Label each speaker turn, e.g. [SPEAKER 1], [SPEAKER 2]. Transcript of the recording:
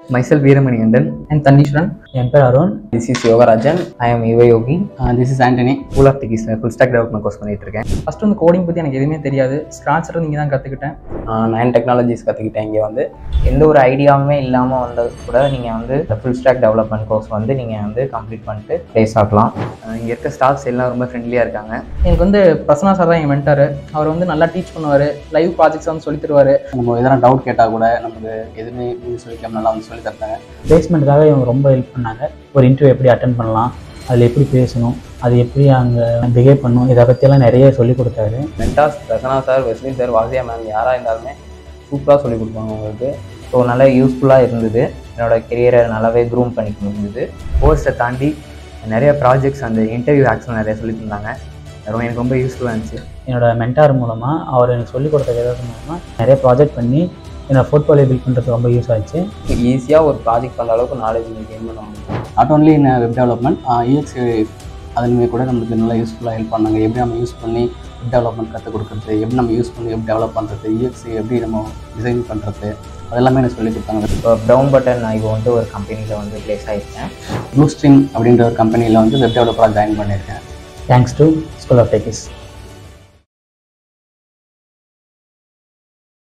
[SPEAKER 1] myself Veeramanyandan.
[SPEAKER 2] and Tanishran. என் பேர் Arun
[SPEAKER 1] This is Yogarajan. I am Eva Yogi.
[SPEAKER 2] This is Antony
[SPEAKER 1] School of Tech full stack development course பண்ணிட்டு இருக்கேன்
[SPEAKER 2] first வந்து coding பற்றி எனக்கு எதுவுமே தெரியாது ஸ்க்ராட்சரும் நீங்கள் தான் கற்றுக்கிட்டேன்
[SPEAKER 1] நைன் டெக்னாலஜிஸ் கற்றுக்கிட்டேன் இங்கே வந்து எந்த ஒரு ஐடியாவுமே இல்லாமல் வந்தது கூட நீங்கள் வந்து இந்த ஃபுல் ஸ்டாக் டெவலப்மெண்ட் கோர்ஸ் வந்து நீங்கள் வந்து கம்ப்ளீட் பண்ணிட்டு ப்ளேஸ் ஆகலாம் இங்கே இருக்க ஸ்டாஃப்ஸ் எல்லாம் ரொம்ப ஃப்ரெண்ட்லியாக இருக்காங்க
[SPEAKER 2] எனக்கு வந்து பிரசன்னா சார் தான் என் மென்டார் அவர் வந்து நல்லா டீச் பண்ணுவார் லைவ் ப்ராஜெக்ட்ஸ் வந்து சொல்லி தருவார்
[SPEAKER 3] நம்ம எதனா டவுட் கேட்டால் கூட நமக்கு எதுவுமே இது சொல்லிக்காம நல்லா வந்து சொல்லி தந்தாங்க
[SPEAKER 4] பிளேஸ்மெண்ட்டுக்காக இவங்க ரொம்ப ஹெல்ப் பண்ணாங்க ஒரு இன்டர்வியூ எப்படி அட்டன் பண்ணலாம் அதில் எப்படி பேசணும் அது எப்படி அங்கே பிஹேவ் பண்ணணும் இதை பற்றியெல்லாம் நிறைய சொல்லி கொடுத்தாரு
[SPEAKER 1] mentors Prasanna sir Wesley sir Vasiya ma'am யாராக இருந்தாலுமே சூப்பராக சொல்லி கொடுப்பாங்க உங்களுக்கு ஸோ நல்லா யூஸ்ஃபுல்லாக இருந்தது என்னோட கெரியரை நல்லாவே க்ரூம் பண்ணிக்க முடிஞ்சது கோர்ஸை தாண்டி நிறைய ப்ராஜெக்ட்ஸ் அந்த இன்டர்வியூ ஆக்ஷன் நிறைய சொல்லி தந்தாங்க ரொம்ப எனக்கு ரொம்ப யூஸ்ஃபுல்லாக இருந்துச்சு
[SPEAKER 4] என்னோட மென்டார் மூலமாக அவர் எனக்கு சொல்லிக் கொடுத்த விதத்து மூலமாக நிறைய ப்ராஜெக்ட் பண்ணி என்னோட போர்ட்ஃபோலியோ பில்ட் பண்ணுறதுக்கு ரொம்ப யூஸ் ஆச்சு
[SPEAKER 1] ஈஸியாக ஒரு ப்ராஜெக்ட் பண்ணுற அளவுக்கு நாலேஜ் நீங்கள் கெயின் பண்ண முடியும்
[SPEAKER 3] not only in web development இஎக்ஸ் அதுலேயுமே கூட நம்மளுக்கு நல்லா யூஸ்ஃபுல்லாக ஹெல்ப் பண்ணாங்க எப்படி நம்ம யூஸ் பண்ணி வெப் டெவலப்மெண்ட் கற்றுக் கொடுக்குறது எப்படி நம்ம யூஸ் பண்ணி வெப் டெவலப் பண்ணுறது இஎக்ஸ் எப்படி நம்ம டிசைன் பண்ணுறது அதெல்லாமே எனக்கு சொல்லி கொடுத்தாங்க
[SPEAKER 1] இப்போ ப்ரௌன் பட்டன் நான் இப்போ வந்து ஒரு கம்பெனியில் வந்து ப்ளேஸ் ஆகிருக்கேன்
[SPEAKER 3] ப்ளூ ஸ்ட்ரீம் அப்படின்ற ஒரு கம்பெனியில் வந்து வெப் டெவலப்பராக ஜாயின் பண்ணியிருக்கேன்
[SPEAKER 4] thanks to school of techies